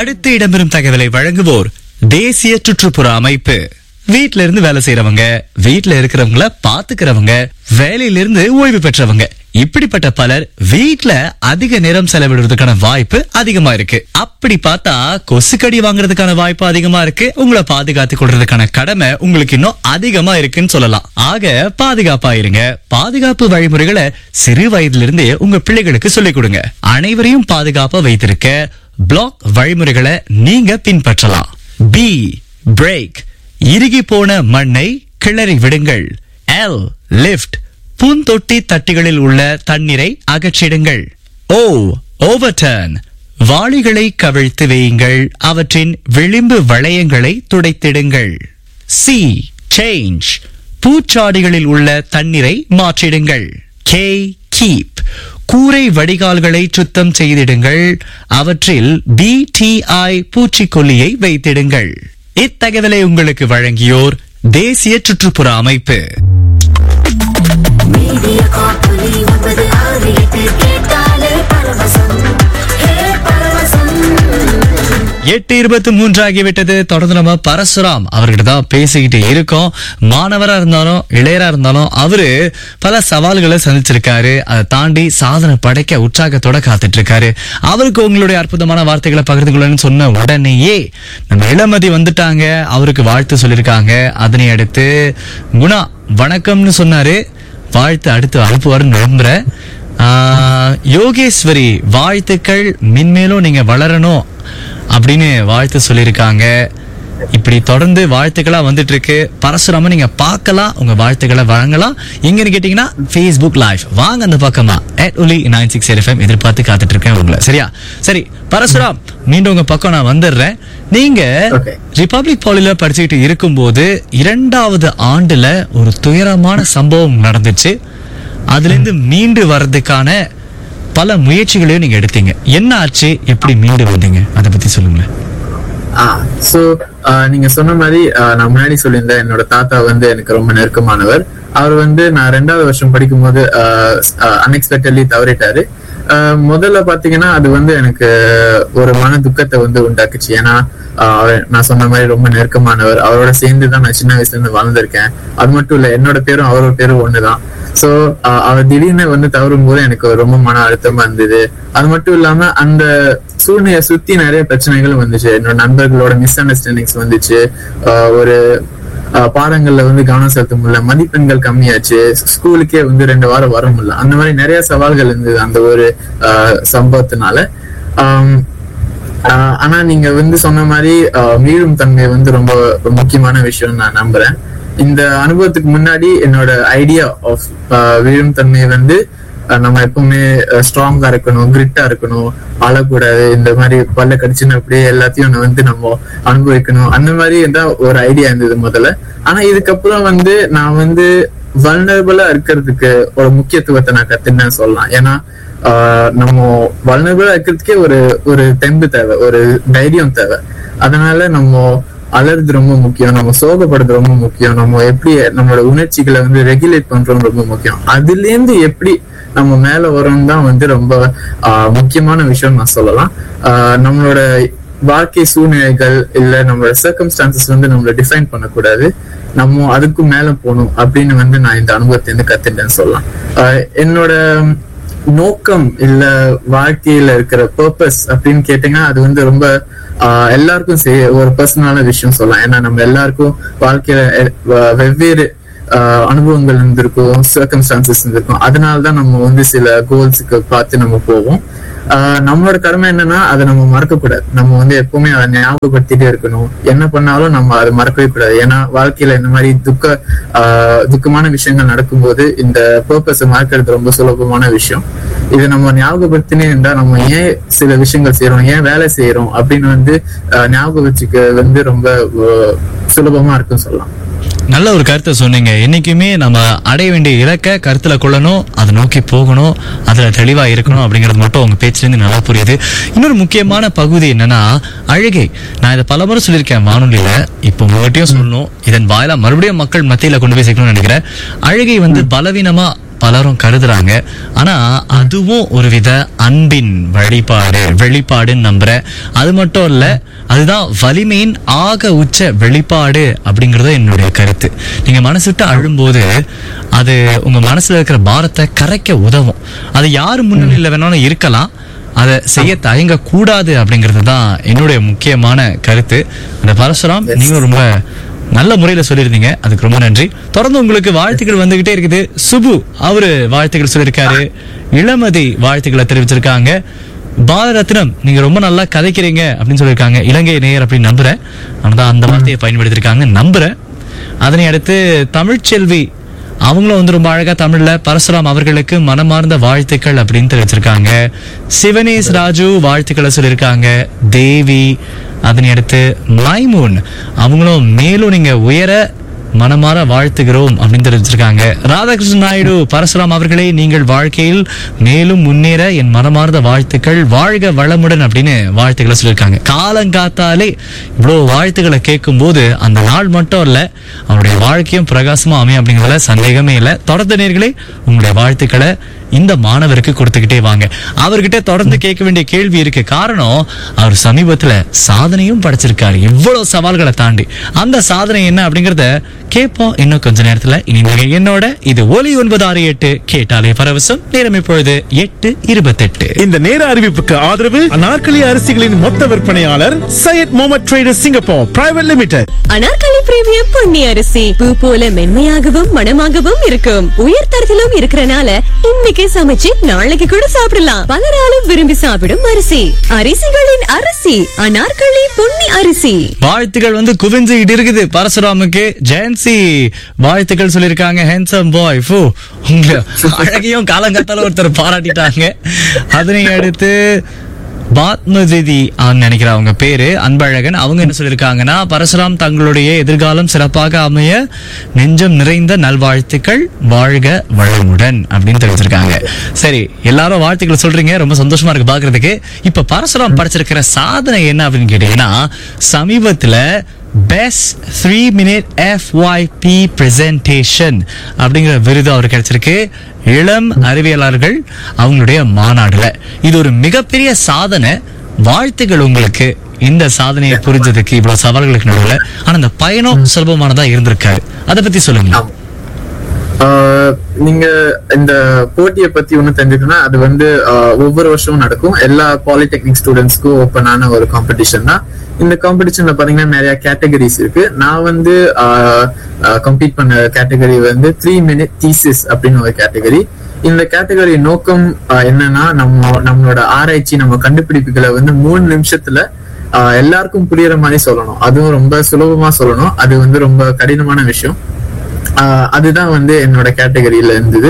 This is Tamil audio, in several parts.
அடுத்து இடம்பெறும் தகவலை வழங்குவோர் தேசிய சுற்றுப்புற அமைப்பு வீட்ல இருந்து வேலை செய்யறவங்க வீட்ல இருக்கிறவங்கள பாத்துக்கிறவங்க வேலையில இருந்து ஓய்வு பெற்றவங்க இப்படிப்பட்ட பலர் வீட்ல அதிக நேரம் செலவிடுறதுக்கான வாய்ப்பு அதிகமா இருக்கு அப்படி பார்த்தா கொசுக்கடி வாங்குறதுக்கான வாய்ப்பு அதிகமா இருக்கு உங்களை பாதுகாத்து கொள்றதுக்கான கடமை உங்களுக்கு இன்னும் அதிகமா இருக்குன்னு சொல்லலாம் ஆக பாதுகாப்பா இருங்க பாதுகாப்பு வழிமுறைகளை சிறு வயதுல இருந்தே உங்க பிள்ளைகளுக்கு சொல்லிக் கொடுங்க அனைவரையும் பாதுகாப்பா வைத்திருக்க பிளாக் வழிமுறைகளை நீங்க பின்பற்றலாம் பி பிரேக் இறுகி போன மண்ணை கிளறி விடுங்கள் எல் லிஃப்ட் பூந்தொட்டி தட்டிகளில் உள்ள தண்ணீரை அகற்றிடுங்கள் ஓ ஓவர்டர்ன் வாளிகளை கவிழ்த்து வையுங்கள் அவற்றின் விளிம்பு வளையங்களை துடைத்திடுங்கள் சி சேஞ்ச் பூச்சாடிகளில் உள்ள தண்ணீரை மாற்றிடுங்கள் கே கீப் கூரை வடிகால்களை சுத்தம் செய்திடுங்கள் அவற்றில் பிடிஐ பூச்சிக்கொல்லியை வைத்திடுங்கள் இத்தகவலை உங்களுக்கு வழங்கியோர் தேசிய சுற்றுப்புற அமைப்பு மீடியா காப்பொலி ஒன்பது ஆறு எட்டு கேட்டாலே பரவசம் ஹே பரவசம் எட்டு இருபத்தி மூன்று ஆகிவிட்டது தொடர்ந்து நம்ம பரசுராம் அவர்கிட்ட தான் பேசிக்கிட்டு இருக்கோம் மாணவரா இருந்தாலும் இளையரா இருந்தாலும் அவரு பல சவால்களை சந்திச்சிருக்காரு அதை தாண்டி சாதனை படைக்க உற்சாகத்தோட காத்துட்டு இருக்காரு அவருக்கு உங்களுடைய அற்புதமான வார்த்தைகளை பகிர்ந்து கொள்ளணும்னு சொன்ன உடனேயே நம்ம இளமதி வந்துட்டாங்க அவருக்கு வாழ்த்து சொல்லியிருக்காங்க அதனை அடுத்து குணா வணக்கம்னு சொன்னாரு வாழ்த்து அடுத்து அனுப்புவாருன்னு நம்புறேன் ஆஹ், யோகேஸ்வரி வாழ்த்துக்கள் மென்மேலும் நீங்க வளரணும் அப்படின்னு வாழ்த்து சொல்லியிருக்காங்க இப்படி தொடர்ந்து வாழ்த்துக்களா வந்துட்டு இருக்கு பரசுராம நீங்க பார்க்கலாம் உங்க வாழ்த்துக்களை வழங்கலாம் எங்கன்னு கேட்டீங்கன்னா Facebook லைவ் வாங்க அந்த பக்கமா at ஒலி நைன் சிக்ஸ் எஃப்எம் எதிர்பார்த்து காத்துட்டு இருக்கேன் உங்களை சரியா சரி பரசுராம் மீண்டும் உங்க பக்கம் நான் வந்துடுறேன் நீங்க Okay. ரிபப்ளிக் பாலில படிச்சுக்கிட்டு இருக்கும்போது இரண்டாவது ஆண்டுல ஒரு துயரமான சம்பவம் நடந்துச்சு அதுல இருந்து மீண்டு வர்றதுக்கான பல முயற்சிகளையும் நீங்க எடுத்தீங்க என்ன ஆச்சு எப்படி மீண்டு வந்தீங்க அதை பத்தி சொல்லுங்களேன் ஆ சோ நீங்க சொன்ன மாதிரி ஆ, நான் முன்னாடி சொல்லியிருந்தேன் என்னோட தாத்தா வந்து எனக்கு ரொம்ப நெருக்கமானவர் அவர் வந்து நான் ரெண்டாவது வருஷம் படிக்கும்போது அன்எக்ஸ்பெக்டட்லி தவறிட்டாரு ஆ, முதல்ல பாத்தீங்கன்னா அது வந்து எனக்கு ஒரு மன துக்கத்தை வந்து உண்டாக்குச்சு ஏன்னா ஆ, அவர் நான் சொன்ன மாதிரி ரொம்ப நெருக்கமானவர் அவரோட சேர்ந்து தான் நான் சின்ன வயசுல இருந்து வளர்ந்திருக்கேன் அது மட்டும் இல்ல என்னோட பேரும் அவரோட பேரும் ஒண்ணுதான் சோ அவர் திடீர்னு வந்து தவறும் போது எனக்கு ரொம்ப மன அழுத்தமா இருந்தது அது மட்டும் இல்லாம அந்த சூழ்நிலையை சுத்தி நிறைய பிரச்சனைகள் வந்துச்சு என்னோட நண்பர்களோட மிஸ் அண்டர்ஸ்டாண்டிங்ஸ் வந்துச்சு ஆஹ் ஒரு ஆஹ் பாடங்கள்ல வந்து கவனம் செலுத்த முடியல மதிப்பெண்கள் கம்மியாச்சு ஸ்கூலுக்கே வந்து ரெண்டு வாரம் வர முடியல அந்த மாதிரி நிறைய சவால்கள் இருந்தது அந்த ஒரு ஆஹ் சம்பவத்தினால ஆம், ஆஹ் ஆனா நீங்க வந்து சொன்ன மாதிரி ஆஹ் மீளும் தன்மை வந்து ரொம்ப முக்கியமான விஷயம் நான் நம்புறேன் இந்த அனுபவத்துக்கு முன்னாடி என்னோட ஐடியா ஆஃப் வீழும் தன்மை வந்து ஆஹ் நம்ம எப்பவுமே ஸ்ட்ராங்கா இருக்கணும் கிரிட்டா இருக்கணும் அழக்கூடாது இந்த மாதிரி பல்ல கடிச்சுன்னு அப்படியே எல்லாத்தையும் நான் வந்து நம்ம அனுபவிக்கணும் அந்த மாதிரி தான் ஒரு ஐடியா இருந்தது முதல்ல ஆனா இதுக்கப்புறம் வந்து நான் வந்து வல்னரபிளா இருக்கிறதுக்கு ஒரு முக்கியத்துவத்தை நான் கத்துன்னு சொல்லலாம் ஏன்னா ஆஹ் நம்ம வல்னரபிளா இருக்கிறதுக்கே ஒரு ஒரு தெம்பு தேவை ஒரு தைரியம் தேவை அதனால நம்ம அலறது ரொம்ப முக்கியம் நம்ம சோகப்படுறது ரொம்ப முக்கியம் நம்ம எப்படி நம்மளோட உணர்ச்சிகளை வந்து ரெகுலேட் பண்றோம் ரொம்ப முக்கியம் அதுல இருந்து எப்படி நம்ம மேல வரோம் தான் வந்து ரொம்ப ஆஹ் முக்கியமான விஷயம் நான் சொல்லலாம் ஆஹ் நம்மளோட வாழ்க்கை சூழ்நிலைகள் இல்ல நம்மளோட சர்க்கம்ஸ்டான்சஸ் வந்து நம்மள டிஃபைன் பண்ணக்கூடாது நம்ம அதுக்கும் மேல போகணும் அப்படின்னு வந்து நான் இந்த அனுபவத்தை இருந்து கத்துட்டேன்னு சொல்லலாம் ஆஹ் என்னோட நோக்கம் இல்ல வாழ்க்கையில இருக்கிற பர்பஸ் அப்படின்னு கேட்டீங்கன்னா அது வந்து ரொம்ப ஆஹ் எல்லாருக்கும் செய்- ஒரு பர்சனலான விஷயம் சொல்லலாம் ஏன்னா நம்ம எல்லாருக்கும் வாழ்க்கையில எ- வ- வெவ்வேறு ஆஹ் அனுபவங்கள் இருந்திருக்கும் சர்க்கம்ஸ்டான்சஸ் இருந்திருக்கும் அதனால தான் நம்ம வந்து சில கோல்ஸுக்கு பார்த்து நம்ம போவோம் ஆஹ் நம்மளோட கடமை என்னன்னா அதை நம்ம மறக்க கூடாது நம்ம வந்து எப்பவுமே அதை ஞாபகப்படுத்திட்டே இருக்கணும் என்ன பண்ணாலும் நம்ம அதை மறக்கவே கூடாது ஏன்னா வாழ்க்கையில இந்த மாதிரி துக்க ஆஹ் துக்கமான விஷயங்கள் நடக்கும்போது இந்த பர்பஸை மறக்கிறது ரொம்ப சுலபமான விஷயம் இதை நம்ம ஞாபகப்படுத்தினே இருந்தா நம்ம ஏன் சில விஷயங்கள் செய்யறோம் ஏன் வேலை செய்யறோம் அப்படின்னு வந்து ஆஹ் ஞாபகம் வச்சுக்க வந்து ரொம்ப ஆஹ் சுலபமா இருக்குன்னு சொல்லலாம் நல்ல ஒரு கருத்தை சொன்னீங்க என்னைக்குமே நம்ம அடைய வேண்டிய இலக்கை கருத்துல கொள்ளணும் அதை நோக்கி போகணும் அதுல தெளிவா இருக்கணும் அப்படிங்கிறது மட்டும் உங்க பேச்சுலேருந்து நல்லா புரியுது இன்னொரு முக்கியமான பகுதி என்னன்னா அழுகை நான் இதை பலமுறை சொல்லியிருக்கேன் வானொலியில இப்போ உங்ககிட்டயும் சொல்லணும் இதன் வாயிலா மறுபடியும் மக்கள் மத்தியில கொண்டு போய் சேர்க்கணும்னு நினைக்கிறேன் அழுகை வந்து பலவீனமா பலரும் கருதுறாங்க ஆனா அதுவும் ஒரு வித அன்பின் வழிபாடு வெளிப்பாடுன்னு நம்புறேன் அது மட்டும் இல்ல அதுதான் வலிமையின் ஆக உச்ச வெளிப்பாடு அப்படிங்கறது என்னுடைய கருத்து நீங்க மனசு விட்டு அழும்போது அது உங்க மனசுல இருக்கிற பாரத்தை கரைக்க உதவும் அது யார் முன்னிலையில வேணாலும் இருக்கலாம் அதை செய்ய தயங்க கூடாது அப்படிங்கிறது தான் என்னுடைய முக்கியமான கருத்து அந்த பரசுராம் நீங்க ரொம்ப நல்ல முறையில சொல்லியிருந்தீங்க அதுக்கு ரொம்ப நன்றி தொடர்ந்து உங்களுக்கு வாழ்த்துக்கள் வந்துகிட்டே இருக்குது சுபு அவரு வாழ்த்துக்கள் சொல்லியிருக்காரு இளமதி வாழ்த்துக்களை தெரிவிச்சிருக்காங்க பாரரத்னம் நீங்க ரொம்ப நல்லா கதைக்கிறீங்க அப்படின்னு சொல்லியிருக்காங்க இலங்கை நேயர் அப்படின்னு நம்புறேன் ஆனா அந்த வார்த்தையை பயன்படுத்தியிருக்காங்க நம்புறேன் அதனை அடுத்து தமிழ்ச்செல்வி அவங்களும் வந்து ரொம்ப அழகா தமிழ்ல பரசுராம் அவர்களுக்கு மனமார்ந்த வாழ்த்துக்கள் அப்படின்னு தெரிவிச்சிருக்காங்க சிவனேஷ் ராஜு வாழ்த்துக்களை சொல்லியிருக்காங்க தேவி அதனை அடுத்து மைமூன் அவங்களும் மேலும் நீங்க உயர மனமாற வாழ்த்துகிறோம் அப்படின்னு தெரிவிச்சிருக்காங்க ராதாகிருஷ்ணன் நாயுடு பரசுராம் அவர்களே நீங்கள் வாழ்க்கையில் மேலும் முன்னேற என் மனமார்ந்த வாழ்த்துக்கள் வாழ்க வளமுடன் அப்படின்னு வாழ்த்துக்களை சொல்லியிருக்காங்க காலங்காத்தாலே இவ்வளவு வாழ்த்துக்களை கேட்கும் போது அந்த நாள் மட்டும் இல்ல அவருடைய வாழ்க்கையும் பிரகாசமா அமையும் அப்படிங்கிறதுல சந்தேகமே இல்லை தொடர்ந்து நேர்களே உங்களுடைய வாழ்த்துக்களை இந்த மாணவருக்கு கொடுத்துக்கிட்டே வாங்க அவர்கிட்ட தொடர்ந்து கேட்க வேண்டிய கேள்வி இருக்கு காரணம் அவர் சமீபத்துல சாதனையும் படைச்சிருக்காரு இவ்வளவு சவால்களை தாண்டி அந்த சாதனை என்ன அப்படிங்கறத கேட்போம் இன்னும் கொஞ்ச நேரத்துல இனி நீங்க என்னோட இது ஒலி ஒன்பது ஆறு எட்டு கேட்டாலே பரவசம் நேரம் இப்பொழுது எட்டு இருபத்தெட்டு இந்த நேர அறிவிப்புக்கு ஆதரவு அனார்கலி அரிசிகளின் மொத்த விற்பனையாளர் Syed Mohammed traders Singapore private limited Anarkali premium Ponni அரிசி பூ போல மென்மையாகவும் மணமாகவும் இருக்கும் உயர் தரத்திலும் இருக்கறனால இன்னைக்கு சமைச்சு நாளைக்கு கூட சாப்பிடலாம் பலராலும் விரும்பி சாப்பிடும் அரிசி அரிசிகளின் அரிசி அனார்கலி பொன்னி அரிசி வாழ்த்துக்கள் வந்து குவிஞ்சுகிட்டு இருக்குது பரசுராமுக்கு ஜெயன்சி வாழ்த்துக்கள் சொல்லியிருக்காங்க ஹேண்ட்ஸம் பாய் ஃபூ உங்களை அழகையும் காலங்கத்தால ஒருத்தர் பாராட்டிட்டாங்க அதனை அடுத்து பாத்மஜிதி நினைக்கிறேன் அவங்க பேரு அன்பழகன் அவங்க என்ன சொல்லியிருக்காங்கன்னா பரசுராம் தங்களுடைய எதிர்காலம் சிறப்பாக அமைய நெஞ்சம் நிறைந்த நல்வாழ்த்துக்கள் வாழ்க வளமுடன் அப்படின்னு தெரிவிச்சிருக்காங்க சரி எல்லாரும் வாழ்த்துக்கள் சொல்றீங்க ரொம்ப சந்தோஷமா இருக்கு பாக்குறதுக்கு இப்ப பரசுராம் படைச்சிருக்கிற சாதனை என்ன அப்படின்னு கேட்டீங்கன்னா சமீபத்துல best three minute FYP presentation அப்படிங்கிற விருது அவருக்கு கிடைச்சிருக்கு இளம் அறிவியலாளர்கள் அவங்களுடைய மாநாடுல இது ஒரு மிகப்பெரிய சாதனை வாழ்த்துக்கள் உங்களுக்கு இந்த சாதனையை புரிஞ்சதுக்கு இவ்வளவு சவால்களுக்கு நடுவில் ஆனா இந்த பயணம் சுலபமானதா இருந்திருக்காரு அதை பத்தி சொல்லுங்க ஆமா. ஆஹ் நீங்க இந்த போட்டியை பத்தி ஒண்ணு தெரிஞ்சுக்கணும்னா அது வந்து ஆஹ் ஒவ்வொரு வருஷமும் நடக்கும் எல்லா பாலிடெக்னிக் ஸ்டூடெண்ட்ஸ்க்கும் ஓப்பனான ஒரு காம்படிஷன் தான் இந்த காம்படிஷன்ல பாத்தீங்கன்னா நிறைய கேட்டகரிஸ் இருக்கு நான் வந்து கம்பீட் பண்ண கேட்டகரி வந்து த்ரீ மினிட் தீசிஸ் அப்படின்னு ஒரு கேட்டகரி இந்த கேட்டகரி நோக்கம் ஆஹ் என்னன்னா நம்ம நம்மளோட ஆராய்ச்சி நம்ம கண்டுபிடிப்புகளை வந்து மூணு நிமிஷத்துல ஆஹ் எல்லாருக்கும் புரியுற மாதிரி சொல்லணும் அதுவும் ரொம்ப சுலபமா சொல்லணும் அது வந்து ரொம்ப கடினமான விஷயம் ஆஹ் அதுதான் வந்து என்னோட கேட்டகரியில இருந்தது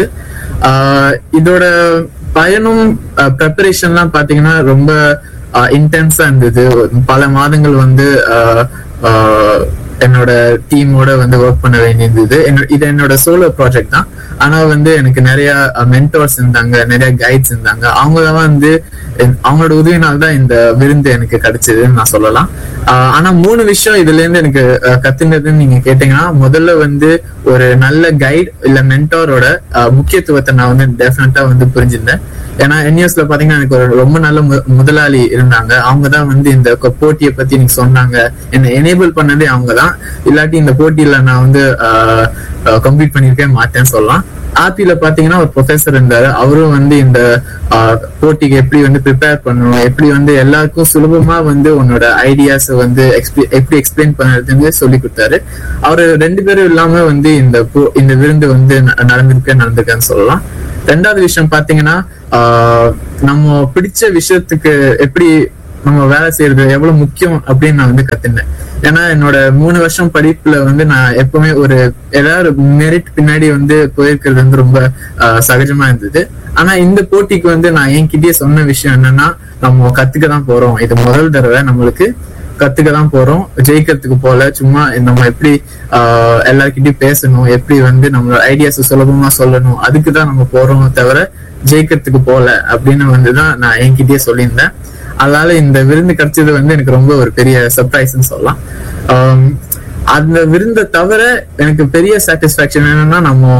ஆஹ் இதோட பயணம் ப்ரிப்பரேஷன்லாம் பாத்தீங்கன்னா ரொம்ப இன்டென்ஸா இருந்தது பல மாதங்கள் வந்து ஆஹ் ஆஹ் என்னோட டீமோட வந்து ஒர்க் பண்ண வேண்டியிருந்தது என்னோட- இது என்னோட சோலோ ப்ராஜெக்ட் தான் ஆனா வந்து எனக்கு நிறைய மென்டர்ஸ் இருந்தாங்க நிறைய கைட்ஸ் இருந்தாங்க அவங்க தான் வந்து என்- அவங்களோட உதவினால தான் இந்த விருந்து எனக்கு கிடைச்சதுன்னு நான் சொல்லலாம் ஆஹ் ஆனா மூணு விஷயம் இதுல இருந்து எனக்கு அஹ், கத்துனதுன்னு நீங்க கேட்டீங்கன்னா முதல்ல வந்து ஒரு நல்ல கைட் இல்ல மென்டாரோட முக்கியத்துவத்தை நான் வந்து டெஃபினட்டா வந்து புரிஞ்சிருந்தேன் ஏன்னா என்யூஸ்ல பாத்தீங்கன்னா எனக்கு ஒரு ரொம்ப நல்ல மு- முதலாளி இருந்தாங்க அவங்க தான் வந்து இந்த கொ- போட்டியை பத்தி நீங்க சொன்னாங்க என்ன எனேபிள் பண்ணதே அவங்க தான் இல்லாட்டி இந்த போட்டியில நான் வந்து கம்ப்ளீட் பண்ணிருக்கவே மாட்டேன்னு சொல்லலாம் ஆப்பில பாத்தீங்கன்னா ஒரு ப்ரொஃபசர் இருந்தாரு அவரும் வந்து இந்த ஆஹ், போட்டிக்கு எப்படி வந்து ப்ரிப்பேர் பண்ணணும் எப்படி வந்து எல்லாருக்கும் சுலபமா வந்து உன்னோட ஐடியாஸ் வந்து exp- எப்படி எக்ஸ்பிளைன் பண்ணுறதுன்னு சொல்லி கொடுத்தாரு அவரு ரெண்டு பேரும் இல்லாம வந்து இந்த போ- இந்த விருந்து வந்து ந- நடந்திருக்க நடந்திருக்குன்னு சொல்லலாம் ரெண்டாவது விஷயம் பாத்தீங்கன்னா ஆஹ், நம்ம பிடிச்ச விஷயத்துக்கு எப்படி நம்ம வேலை செய்யறது எவ்வளவு முக்கியம் அப்படின்னு நான் வந்து கத்துனேன் ஏன்னா என்னோட மூணு வருஷம் படிப்புல வந்து நான் எப்பவுமே ஒரு ஏதாவது மெரிட் பின்னாடி வந்து போயிருக்கிறது வந்து ரொம்ப ஆஹ், சகஜமா இருந்தது ஆனா இந்த போட்டிக்கு வந்து நான் என்கிட்டயே சொன்ன விஷயம் என்னன்னா நம்ம கத்துக்க தான் போறோம் இது முதல் தடவை நம்மளுக்கு கத்துக்க தான் போறோம் ஜெயிக்கிறதுக்கு போல சும்மா நம்ம எப்படி ஆஹ், எல்லார்கிட்டயும் பேசணும் எப்படி வந்து நம்மளோட ஐடியாஸ் சுலபமா சொல்லணும் அதுக்கு தான் நம்ம போறோம் தவிர ஜெயிக்கிறதுக்கு போல அப்படின்னு வந்து தான் நான் என்கிட்டயே சொல்லியிருந்தேன் அதனால இந்த விருந்து கிடைச்சது வந்து எனக்கு ரொம்ப ஒரு பெரிய சர்ப்ரைஸ்ன்னு சொல்லலாம் ஆம், அந்த விருந்தை தவிர எனக்கு பெரிய சாட்டிஸ்பாக்சன் என்னன்னா நம்ம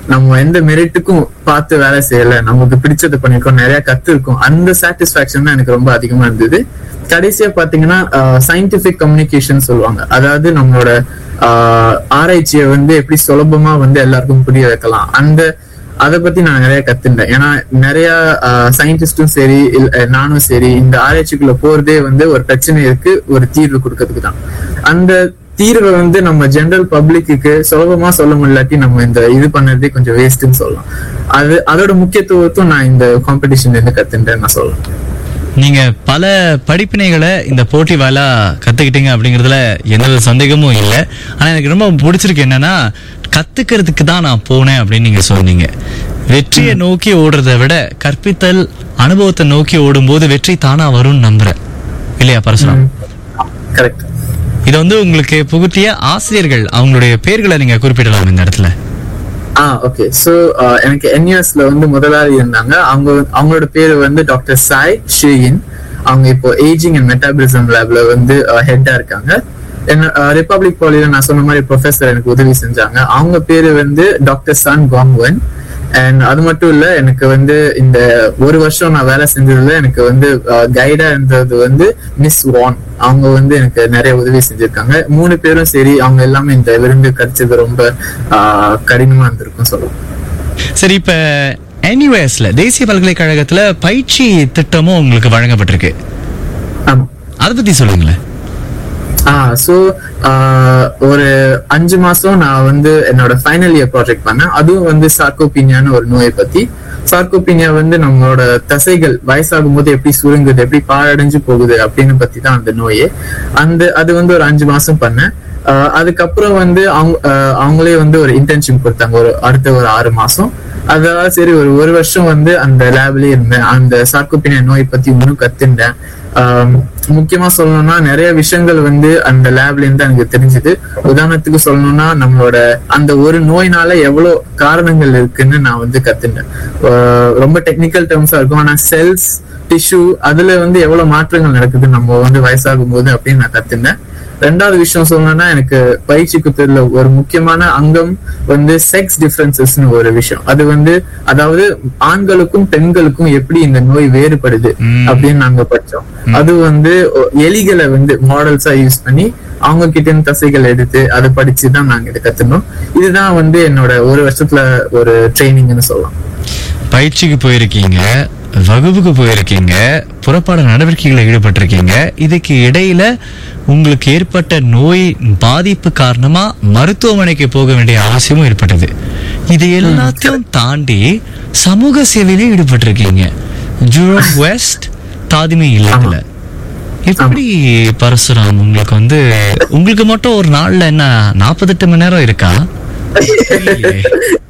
நம்ம எந்த மெரிட்டுக்கும் பார்த்து வேலை செய்யல நமக்கு பிடிச்சது பண்ணிருக்கோம் நிறைய கத்து இருக்கோம் அந்த சாட்டிஸ்பாக்சன் தான் எனக்கு ரொம்ப அதிகமா இருந்தது கடைசியா பாத்தீங்கன்னா சயின்டிபிக் கம்யூனிகேஷன் சொல்லுவாங்க அதாவது நம்மளோட ஆஹ், ஆராய்ச்சியை வந்து எப்படி சுலபமா வந்து எல்லாருக்கும் புரிய வைக்கலாம் அந்த அதை பத்தி நான் நிறைய கத்துட்டேன் ஏன்னா நிறைய சயின்டிஸ்டும் சரி இல்ல, அஹ், நானும் சரி இந்த ஆராய்ச்சிக்குள்ள போறதே வந்து ஒரு பிரச்சனைக்கு ஒரு தீர்வு கொடுக்கறதுக்கு தான் அந்த தீர்வை வந்து நம்ம ஜெனரல் பப்ளிக்கு சுலபமா சொல்ல முடியலாட்டி நம்ம இந்த இது பண்ணதே கொஞ்சம் வேஸ்ட்னு சொல்லலாம் அது அதோட முக்கியத்துவத்தும் நான் இந்த காம்படிஷன்ல இருந்து கத்துட்டேன் நான் சொல்லலாம் நீங்க பல படிப்பினைகளை இந்த போட்டி வாயிலா கத்துக்கிட்டீங்க அப்படிங்கறதுல எந்த சந்தேகமும் இல்லை ஆனா எனக்கு ரொம்ப பிடிச்சிருக்கு என்னன்னா கத்துக்கிறதுக்கு தான் நான் போனேன் அப்படின்னு நீங்க சொன்னீங்க வெற்றியை நோக்கி ஓடுறதை விட கற்பித்தல் அனுபவத்தை நோக்கி ஓடும்போது வெற்றி தானா வரும்னு நம்புறேன் இல்லையா பரசுராம் கரெக்ட் இதை வந்து உங்களுக்கு புகுத்திய ஆசிரியர்கள் அவங்களுடைய பேர்களை நீங்க குறிப்பிடலாம் இந்த இடத்துல ஆ ஓகே சோ எனக்கு என்யூஎஸ்ல வந்து முதலாளி இருந்தாங்க அவங்க அவங்களோட பேரு வந்து டாக்டர் சாய் ஷேயின் அவங்க இப்போ ஏஜிங் அண்ட் மெட்டாபிலிசம் லேப்ல வந்து ஹெட்டா இருக்காங்க என்ன ரிப்பப்ளிக் பாலில நான் சொன்ன மாதிரி ப்ரொஃபசர் எனக்கு உதவி செஞ்சாங்க அவங்க பேரு வந்து டாக்டர் சன் காங்வன் அண்ட் அது மட்டும் இல்ல எனக்கு வந்து இந்த ஒரு வருஷம் நான் வேலை செஞ்சதுல எனக்கு வந்து கைடா இருந்தது வந்து மிஸ் வான் அவங்க வந்து எனக்கு நிறைய உதவி செஞ்சிருக்காங்க மூணு பேரும் சரி அவங்க எல்லாமே இந்த விருந்து கிடைச்சது ரொம்ப ஆஹ், கடினமா இருந்திருக்கும் சொல்லலாம் சரி இப்ப என்யூஎஸ்ல தேசிய பல்கலைக்கழகத்துல பயிற்சி திட்டமும் உங்களுக்கு வழங்கப்பட்டிருக்கு ஆமா அதை பத்தி சொல்லுங்களேன் ஆ சோ ஒரு அஞ்சு மாசம் நான் வந்து என்னோட ஃபைனல் இயர் ப்ராஜெக்ட் பண்ணேன் அதுவும் வந்து சார்கோபீனியான்னு ஒரு நோயை பத்தி சார்கோபீனியா வந்து நம்மளோட தசைகள் வயசாகும் போது எப்படி சுருங்குது எப்படி பாழடைஞ்சு போகுது அப்படின்னு பத்தி தான் அந்த நோயே அந்த அது வந்து ஒரு அஞ்சு மாசம் பண்ணேன் ஆஹ் அதுக்கப்புறம் வந்து அவங்க ஆஹ் அவங்களே வந்து ஒரு இன்டர்ன்ஷிப் கொடுத்தாங்க ஒரு அடுத்த ஒரு ஆறு மாசம் அதாவது சரி ஒரு ஒரு வருஷம் வந்து அந்த லேப்லயே இருந்தேன் அந்த சார்கோபினியா நோய் பத்தி இன்னும் கத்துட்டேன் ஆஹ் முக்கியமா சொல்லணும்னா நிறைய விஷயங்கள் வந்து அந்த லேப்ல இருந்து எனக்கு தெரிஞ்சது உதாரணத்துக்கு சொல்லணும்னா நம்மளோட அந்த ஒரு நோயினால எவ்வளவு காரணங்கள் இருக்குன்னு நான் வந்து கத்துட்டேன் ஆஹ் ரொம்ப டெக்னிக்கல் டேர்ம்ஸா இருக்கும் ஆனா செல்ஸ் டிஷ்யூ அதுல வந்து எவ்வளவு மாற்றங்கள் நடக்குது நம்ம வந்து வயசாகும் போது அப்படின்னு நான் கத்துட்டேன் ரெண்டாவது விஷயம் சொல்லணும்னா எனக்கு பயிற்சி குத்ததுல ஒரு முக்கியமான அங்கம் வந்து செக்ஸ் டிஃபரன்சஸ்னு ஒரு விஷயம் அது வந்து அதாவது ஆண்களுக்கும் பெண்களுக்கும் எப்படி இந்த நோய் வேறுபடுது ம். அப்படின்னு நாங்க படிச்சோம் அது வந்து ஒ- எலிகளை வந்து மாடல்ஸா யூஸ் பண்ணி அவங்க கிட்ட இருந்து தசைகள் எடுத்து அதை படிச்சு தான் நாங்க இதை கத்துனோம் இதுதான் வந்து என்னோட ஒரு வருஷத்துல ஒரு ட்ரைனிங்னு சொல்லலாம் பயிற்சிக்கு போயிருக்கீங்க வகுப்புக்கு போயிருக்கீங்க புறப்பாட நடவடிக்கைகளை ஈடுபட்டிருக்கீங்க இதுக்கு இடையில உங்களுக்கு ஏற்பட்ட நோய் பாதிப்பு காரணமா மருத்துவமனைக்கு போக வேண்டிய அவசியமும் ஏற்பட்டது இது எல்லாத்தையும் தாண்டி சமூக சேவையிலும் ஈடுபட்டிருக்கீங்க ஜூரோம் வெஸ்ட் தாதிமை இல்லத்துல எப்படி பரசுராம் உங்களுக்கு வந்து உங்களுக்கு மட்டும் ஒரு நாள்ல என்ன நாற்பத்தெட்டு மணி நேரம் இருக்கா இல்லையே.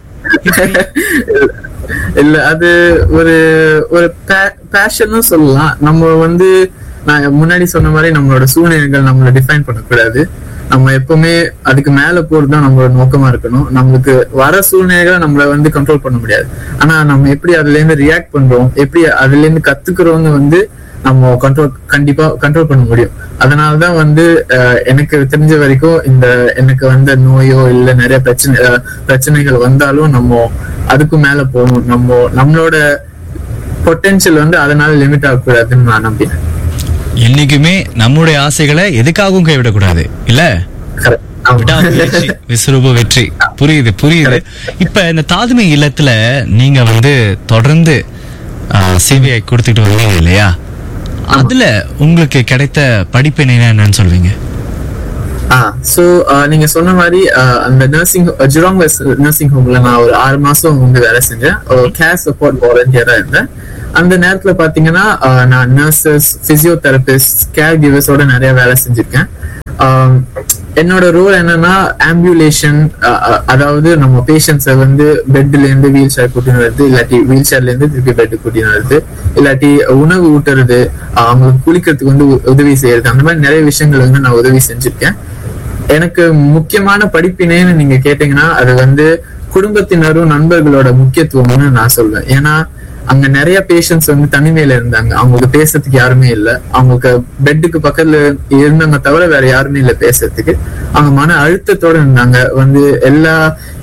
இல்ல அது ஒரு ஒரு பேஷன்னு சொல்லலாம் நம்ம வந்து நான் முன்னாடி சொன்ன மாதிரி நம்மளோட சூழ்நிலைகள் நம்மள டிஃபைன் பண்ணக்கூடாது நம்ம எப்பவுமே அதுக்கு மேல போறதுதான் நம்மளோட நோக்கமா இருக்கணும் நம்மளுக்கு வர சூழ்நிலைகளை நம்மள வந்து கண்ட்ரோல் பண்ண முடியாது ஆனா நம்ம எப்படி அதுல இருந்து ரியாக்ட் பண்றோம் எப்படி அதுல இருந்து கத்துக்கிறோம்னு வந்து நம்ம கண்ட்ரோல் கண்டிப்பா கண்ட்ரோல் பண்ண முடியும் அதனாலதான் வந்து அஹ், எனக்கு தெரிஞ்ச வரைக்கும் இந்த எனக்கு வந்த நோயோ இல்ல நிறைய பிரச்சனை அஹ், பிரச்சனைகள் வந்தாலும் நம்ம அதுக்கும் மேல போகணும் நம்ம நம்மளோட பொட்டென்ஷியல் வந்து அதனால லிமிட் ஆகக்கூடாதுன்னு நான் நம்பினேன் என்னைக்குமே நம்முடைய ஆசைகளை எதுக்காகவும் கைவிடக்கூடாது இல்ல Correct. ஆமா. விடாமுயற்சி, விஸ்வரூப வெற்றி புரியுது புரியுது இப்ப இந்த தாதுமை இல்லத்துல நீங்க வந்து தொடர்ந்து ஆ, சேவையை கொடுத்துட்டு வருவீங்க இல்லையா அதுல உங்களுக்கு கிடைத்த படிப்பினை என்னன்னு சொல்வீங்க ஆ சோ நீங்க சொன்ன மாதிரி ஆஹ், அந்த நர்சிங் ஜிராங் நர்சிங் ஹோம்ல நான் ஒரு ஆறு மாசம் வந்து வேலை செஞ்சேன் கேர் சப்போர்ட் வாலண்டியரா இருந்தேன் அந்த நேரத்துல பாத்தீங்கன்னா ஆஹ், நான் நர்சஸ் பிசியோதெரபிஸ்ட் கேர் கிவர்ஸோட நிறைய வேலை செஞ்சிருக்கேன் ஆம், என்னோட ரோல் என்னன்னா ஆம்புலேஷன் அதாவது நம்ம பேஷண்ட்ஸை வந்து பெட்ல இருந்து வீல் சேர் கூட்டின்னு வருது இல்லாட்டி வீல் சேர்ல இருந்து திருப்பி பெட் கூட்டின்னு வருது இல்லாட்டி உணவு ஊட்டுறது ஆஹ், அவங்களுக்கு குளிக்கிறதுக்கு வந்து உ- உதவி செய்யறது அந்த மாதிரி நிறைய விஷயங்கள் வந்து நான் உதவி செஞ்சிருக்கேன் எனக்கு முக்கியமான படிப்பினேன்னு நீங்க கேட்டீங்கன்னா அது வந்து குடும்பத்தினரும் நண்பர்களோட முக்கியத்துவம்னு நான் சொல்வேன் ஏன்னா அங்க நிறைய பேஷண்ட்ஸ் வந்து தனிமையில இருந்தாங்க அவங்களுக்கு பேசுறதுக்கு யாருமே இல்ல அவங்களுக்கு பெட்டுக்கு பக்கத்துல இருந்தவங்க தவிர வேற யாருமே இல்ல பேசுறதுக்கு அவங்க மன அழுத்தத்தோட இருந்தாங்க வந்து எல்லா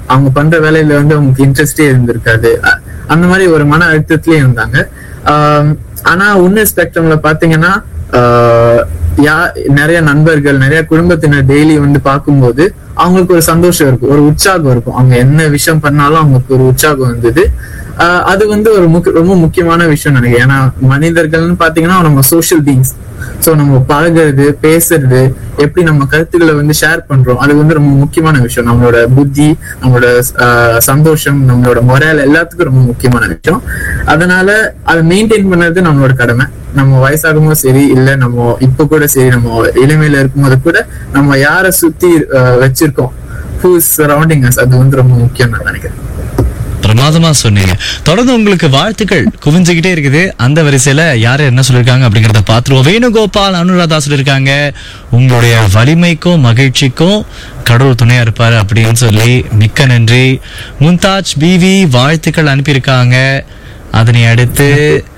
அவங்க பண்ற வேலையில வந்து அவங்களுக்கு இன்ட்ரெஸ்டே இருந்திருக்காது அ- அந்த மாதிரி ஒரு மன அழுத்தத்திலே இருந்தாங்க ஆம், ஆனா உன்ன ஸ்பெக்ட்ரம்ல பாத்தீங்கன்னா ஆஹ், யா நிறைய நண்பர்கள் நிறைய குடும்பத்தினர் டெய்லி வந்து பார்க்கும்போது அவங்களுக்கு ஒரு சந்தோஷம் இருக்கும் ஒரு உற்சாகம் இருக்கும் அவங்க என்ன விஷயம் பண்ணாலும் அவங்களுக்கு ஒரு உற்சாகம் வந்தது ஆஹ், அது வந்து ஒரு முக்கிய ரொம்ப முக்கியமான விஷயம் நினைக்கிறேன் ஏன்னா மனிதர்கள்னு பாத்தீங்கன்னா நம்ம சோஷியல் பீங்ஸ் சோ நம்ம பழகுறது பேசுறது எப்படி நம்ம கருத்துக்களை வந்து ஷேர் பண்றோம் அது வந்து ரொம்ப முக்கியமான விஷயம் நம்மளோட புத்தி நம்மளோட ஆஹ், சந்தோஷம் நம்மளோட மொரல் எல்லாத்துக்கும் ரொம்ப முக்கியமான விஷயம் அதனால அதை மெயின்டைன் பண்ணது நம்மளோட கடமை நம்ம வயசாகும்போது சரி இல்ல நம்ம இப்ப கூட சரி நம்ம இளமையில இருக்கும்போது கூட நம்ம யாரை சுத்தி ஆஹ், வச்சிருக்கோம் ஹூ சரௌண்டிங் அஸ் அது வந்து ரொம்ப முக்கியம் நான் நினைக்கிறேன் பிரமாதமா சொன்னீங்க தொடர்ந்து உங்களுக்கு வாழ்த்துக்கள் குவிஞ்சுகிட்டே இருக்குது அந்த வரிசையில யாரு என்ன சொல்லிருக்காங்க அப்படிங்கறத பாத்துருவோம் வேணுகோபால் அனுராதா சொல்லிருக்காங்க உங்களுடைய வலிமைக்கும் மகிழ்ச்சிக்கும் கடவுள் துணையா இருப்பாரு அப்படின்னு சொல்லி மிக்க நன்றி மும்தாஜ் பிவி வாழ்த்துக்கள் அனுப்பியிருக்காங்க அதனை அடுத்து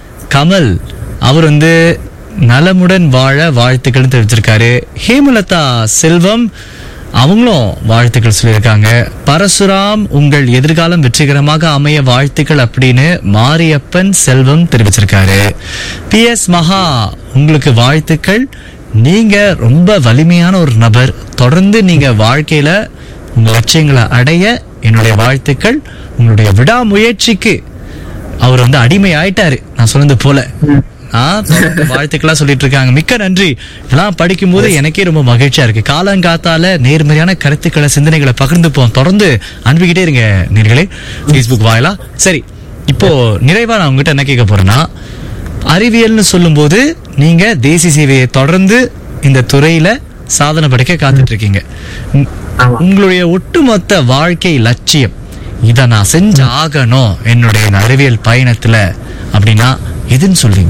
கமல் அவர் வந்து நலமுடன் வாழ வாழ்த்துக்கள் தெரிவிச்சிருக்காரு ஹேமலதா செல்வம் அவங்களும் வாழ்த்துக்கள் சொல்லியிருக்காங்க பரசுராம் உங்கள் எதிர்காலம் வெற்றிகரமாக அமைய வாழ்த்துக்கள் அப்படின்னு மாரியப்பன் செல்வம் தெரிவிச்சிருக்காரு பி எஸ் மகா உங்களுக்கு வாழ்த்துக்கள் நீங்க ரொம்ப வலிமையான ஒரு நபர் தொடர்ந்து நீங்க வாழ்க்கையில உங்க லட்சியங்களை அடைய என்னுடைய வாழ்த்துக்கள் உங்களுடைய விடாமுயற்சிக்கு அவர் வந்து அடிமை ஆயிட்டாரு நான் சொன்னது போல ஆ, தொடர்ந்து வாழ்த்துக்களா சொல்லிட்டு இருக்காங்க மிக்க நன்றி இதெல்லாம் படிக்கும்போது எனக்கே ரொம்ப மகிழ்ச்சியா இருக்கு காலங்காத்தால நேர்மறையான கருத்துக்களை சிந்தனைகளை பகிர்ந்துப்போம் தொடர்ந்து அனுப்பிக்கிட்டே இருங்க நீர்களே Facebook வாயிலா சரி இப்போ நிறைவா நான் உங்ககிட்ட என்ன கேட்க போறேன்னா அறிவியல்னு சொல்லும்போது நீங்க தேசிய சேவையை தொடர்ந்து இந்த துறையில சாதனை படைக்க காத்துட்டு இருக்கீங்க உம், ஆமா. உங்களுடைய ஒட்டுமொத்த வாழ்க்கை லட்சியம் இத நான் செஞ்சு ஆகணும் என்னுடைய இந்த அறிவியல் பயணத்துல அப்படின்னா எதுன்னு சொல்வீங்க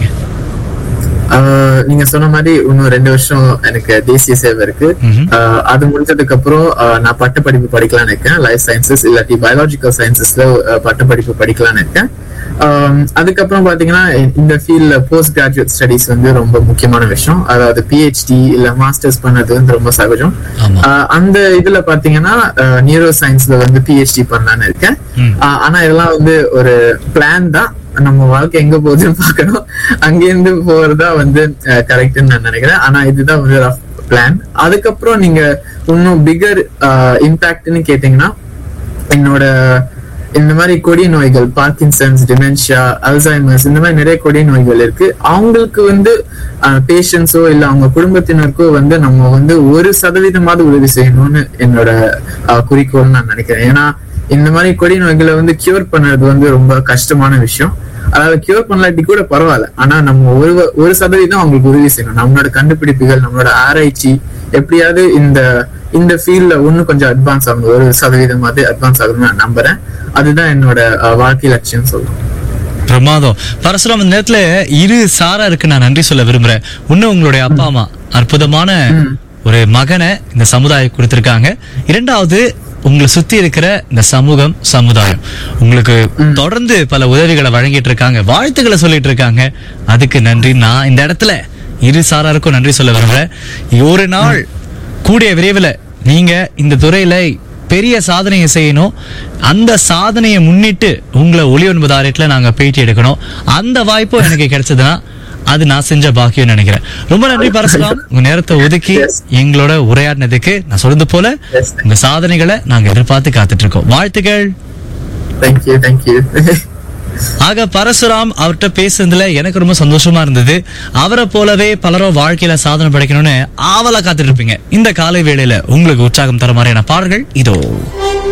ஆஹ் நீங்க சொன்ன மாதிரி இன்னும் ரெண்டு வருஷம் எனக்கு தேசிய சேவை இருக்கு ம்ஹும். ஆஹ் அது முடிஞ்சதுக்கு அப்புறம் ஆஹ் நான் பட்டப்படிப்பு படிக்கலாம்னு இருக்கேன் லைஃப் சயின்சஸ் இல்லாட்டி பயாலஜிக்கல் சயின்சஸ்ல பட்டப்படிப்பு படிக்கலாம்னு இருக்கேன் ஆஹ் அதுக்கப்புறம் பாத்தீங்கன்னா இந்த ஃபீல்ட்ல போஸ்ட் கிராஜுவேட் ஸ்டடிஸ் வந்து ரொம்ப முக்கியமான விஷயம் அதாவது பிஹெச்டி இல்ல மாஸ்டர்ஸ் பண்ணது வந்து ரொம்ப சகஜம் ஆமா. ஆஹ் அந்த இதுல பாத்தீங்கன்னா நியூரோ சயின்ஸ்ல வந்து பிஹெச்டி பண்ணலாம்னு இருக்கேன் ம். ஆஹ் ஆனா இதெல்லாம் வந்து ஒரு பிளான் தான் நம்ம வாழ்க்கை எங்க போகுதுன்னு பார்க்கணும் அங்கிருந்து போறதா வந்து கரெக்ட்னு நான் நினைக்கிறேன் ஆனா இதுதான் வந்து ரஃப் பிளான் அதுக்கப்புறம் நீங்க இன்னும் பிகர் இம்பாக்ட்னு கேட்டீங்கன்னா என்னோட இந்த மாதிரி கொடிய நோய்கள் பார்க்கின்சன்ஸ் டிமென்ஷியா அல்சைமர்ஸ் இந்த மாதிரி நிறைய கொடிய நோய்கள் இருக்கு அவங்களுக்கு வந்து பேஷண்ட்ஸோ இல்ல அவங்க குடும்பத்தினருக்கோ வந்து நம்ம வந்து ஒரு சதவீதமாவது உதவி செய்யணும்னு என்னோட அஹ், குறிக்கோள்னு நான் நினைக்கிறேன் ஏன்னா இந்த மாதிரி கொடிய நோய்களை வந்து கியூர் பண்றது வந்து ரொம்ப கஷ்டமான விஷயம் அதாவது கியூர் பண்ணலாட்டி கூட பரவாயில்ல ஆனா நம்ம ஒரு ஒரு சதவீதம் அவங்களுக்கு உதவி செய்யணும் நம்மளோட கண்டுபிடிப்புகள் நம்மளோட ஆராய்ச்சி எப்படியாவது இந்த இந்த ஃபீல்ட்ல இன்னும் கொஞ்சம் அட்வான்ஸ் ஆகணும் ஒரு சதவீதமாவது அட்வான்ஸ் ஆகணும்னு நான் நம்புறேன் அதுதான் என்னோட அஹ், வாழ்க்கை லட்சியம் சொல்றேன் பிரமாதம் பரசுராம் இந்த நேரத்துல இரு சாரா இருக்கு நான் நன்றி சொல்ல விரும்புறேன் இன்னும் உங்களுடைய அப்பா அம்மா அற்புதமான ஒரு மகனை இந்த சமுதாயம் கொடுத்திருக்காங்க இரண்டாவது உங்களை சுத்தி இருக்கிற இந்த சமூகம் சமுதாயம் உங்களுக்கு தொடர்ந்து பல உதவிகளை வழங்கிட்டு இருக்காங்க வாழ்த்துக்களை சொல்லிட்டு இருக்காங்க அதுக்கு நன்றி நான் இந்த இடத்துல இரு சாராருக்கும் நன்றி சொல்ல விரும்புறேன் ஒரு நாள் கூடிய விரைவில் நீங்க இந்த துறையில பெரிய சாதனையை செய்யணும் அந்த சாதனையை முன்னிட்டு உங்களை ஒளி ஒன்பது ஆறு நாங்க பேட்டி எடுக்கணும் அந்த வாய்ப்பும் எனக்கு கிடைச்சதுன்னா அது நான் செஞ்ச பாக்கியம் நினைக்கிறேன் ரொம்ப நன்றி பரசுராம் உங்க நேரத்தை ஒதுக்கி Yes. எங்களோட உரையாடினதுக்கு நான் சொல்றது போல Yes. உங்க சாதனைகளை நாங்க எதிர்பார்த்து காத்துட்டு இருக்கோம் வாழ்த்துக்கள் தேங்க்யூ தேங்க்யூ ஆக பரசுராம் அவர்கிட்ட பேசுனதுல எனக்கு ரொம்ப சந்தோஷமா இருந்தது அவரை போலவே பலரும் வாழ்க்கையில சாதனை படைக்கணும்னு ஆவலா காத்துட்டு இருப்பீங்க இந்த காலை வேளையில உங்களுக்கு உற்சாகம் தர மாதிரியான பாடல்கள் இதோ